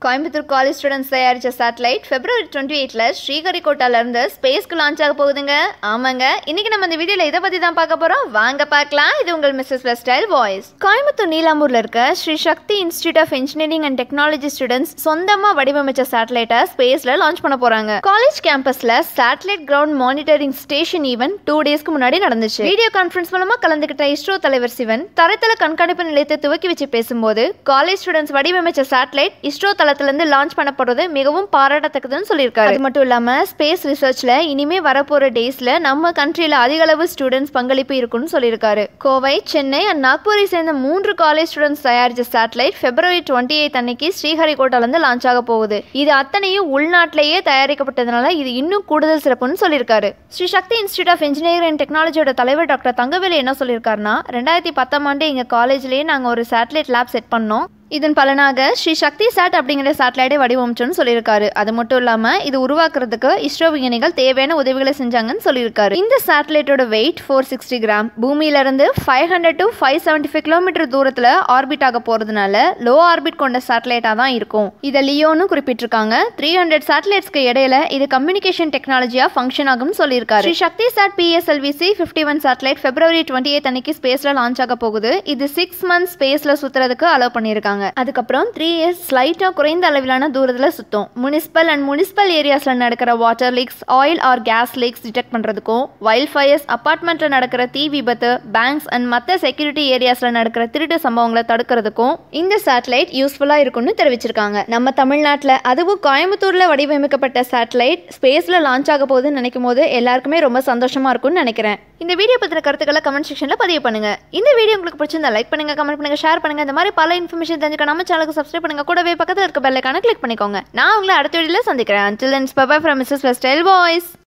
Coimbatore college students தயாரித்த satellite February twenty எயிட்டில் ஸ்ரீஹரிகோட்டாலேருந்து ஸ்பேஸ்க்கு லான்ச் ஆக போகுதுங்க ஆமாங்க இன்னைக்கு நம்ம இந்த வீடியோவில் இதை பற்றி தான் பார்க்க போகிறோம் வாங்க பார்க்கலாம் இது உங்கள் மிஸ்ஸஸ் வெஸ்டைல் வாய்ஸ் கோயம்புத்தூர் நீலாம்பூரில் இருக்க Shri Sakthi institute of engineering and technology students சொந்தமாக வடிவமைச்ச சேட்டலைட்டை ஸ்பேஸில் லான்ச் பண்ண போகிறாங்க காலேஜ் கேம்பஸில் satellite ground monitoring station event two டேஸ்க்கு முன்னாடி நடந்துச்சு வீடியோ கான்ஃபரன்ஸ் மூலமாக கலந்துக்கிட்ட இஸ்ரோ தலைவர் சிவன் தரைத்தள கண்காணிப்பு நிலையத்தை துவக்கி வச்சு பேசும்போது காலேஜ் ஸ்டூடெண்ட்ஸ் வடிவமைச்ச சேட்டலைட் இஸ்ரோ தளத்திலிருந்து லான்ச் பண்ணப்படுறது மிகவும் பாராட்டத்தக்கதுன்னு சொல்லியிருக்காரு அது மட்டும் இல்லாமல் ஸ்பேஸ் ரிசர்ச்ல இனிமே வரப்போற டேஸ்ல நம்ம கண்ட்ரியில அதிக அளவு ஸ்டூடெண்ட்ஸ் பங்களிப்பு இருக்குன்னு சொல்லியிருக்காரு கோவை சென்னை அண்ட் நாக்பூரை சேர்ந்த மூன்று காலேஜ் ஸ்டூடெண்ட்ஸ் தயாரிச்ச சேட்டலைட் பிப்ரவரி டுவெண்ட்டி எயிட் அன்னைக்கு ஸ்ரீஹரிகோட்டாலேருந்து லான்ச் ஆக போகுது இது அத்தனையும் உள்நாட்டிலேயே தயாரிக்கப்பட்டதுனால இது இன்னும் கூடுதல் சிறப்புன்னு சொல்லியிருக்காரு Shri Sakthi institute of engineering and டெக்னாலஜியோட தலைவர் டாக்டர் தங்கவேலு என்ன சொல்லியிருக்காருன்னா ரெண்டாயிரத்தி பத்தாம் ஆண்டு எங்கள் காலேஜ்லேயே நாங்கள் ஒரு சேட்டலைட் லேப் செட் பண்ணோம் இதன் பலனாக ஸ்ரீ சக்தி சாட் அப்படிங்கிற சேட்டலைட்டை வடிவமைச்சோன்னு சொல்லியிருக்காரு அது மட்டும் இல்லாமல் இது உருவாக்குறதுக்கு இஸ்ரோ விஞ்ஞானிகள் தேவையான உதவிகளை செஞ்சாங்கன்னு சொல்லியிருக்காரு இந்த சேட்டலைட்டோட வெயிட் ஃபோர் சிக்ஸ்டி கிராம் பூமியிலிருந்து five hundred to five seventy five kilometre தூரத்தில் ஆர்பிட் ஆக போகிறதுனால லோ ஆர்பிட் கொண்ட சேட்டலைட்டாக தான் இருக்கும் இதை லியோன்னு குறிப்பிட்டிருக்காங்க த்ரீ ஹண்ட்ரட் சேட்டலைட்ஸ்க்கு இடையில இது கம்யூனிகேஷன் டெக்னாலஜியாக ஃபங்க்ஷன் ஆகும்னு சொல்லியிருக்காரு Shri Sakthi sat PSLV C fifty one satellite February twenty eight அன்னைக்கு ஸ்பேஸில் லான்ச் ஆக போகுது இது சிக்ஸ் மந்த்ஸ் ஸ்பேஸில் சுற்றுறதுக்கு அலோவ் பண்ணியிருக்காங்க அதுக்கப்புறம் த்ரீ இயர்ஸ் ஸ்லைட்டாக குறைந்த அளவிலான தூரத்தில் சுற்றும் முனிசிபல் அண்ட் முனிசிபல் ஏரியாஸில் நடக்கிற water leaks oil or gas leaks detect பண்ணுறதுக்கும் வைல்ட் ஃபயர்ஸ் அப்பார்ட்மெண்ட்டில் நடக்கிற தீ விபத்து பேங்க்ஸ் அண்ட் மற்ற செக்யூரிட்டி ஏரியாஸில் நடக்கிற திருட்டு சம்பவங்களை தடுக்கிறதுக்கும் இந்த சேட்டலைட் யூஸ்ஃபுல்லாக இருக்கும்னு தெரிவிச்சிருக்காங்க நம்ம தமிழ்நாட்டில் அதுவும் கோயம்புத்தூரில் வடிவமைக்கப்பட்ட சேட்டலைட் ஸ்பேஸில் லான்ச் ஆக போகுதுன்னு நினைக்கும் போது எல்லாருக்குமே ரொம்ப சந்தோஷமாக இருக்கும்னு நினைக்கிறேன் இந்த வீடியோ பற்றின கருத்துக்களை கமெண்ட் செக்ஷனில் பதிவு பண்ணுங்க இந்த வீடியோ உங்களுக்கு பிடிச்சிருந்தா லைக் பண்ணுங்க கமெண்ட் பண்ணுங்க ஷேர் பண்ணுங்க இந்த மாதிரி பல இன்ஃபர்மேஷன் தெரிஞ்சுக்க நம்ம சேனலுக்கு சப்ஸ்கிரைப் பண்ணுங்க கூடவே பக்கத்தில் இருக்க பெல்லைக்கான கிளிக் பண்ணிக்கோங்க நான் உங்களை அடுத்த வீடியோவில் சந்திக்கிறேன் until then bye bye from Mrs. Westell Boys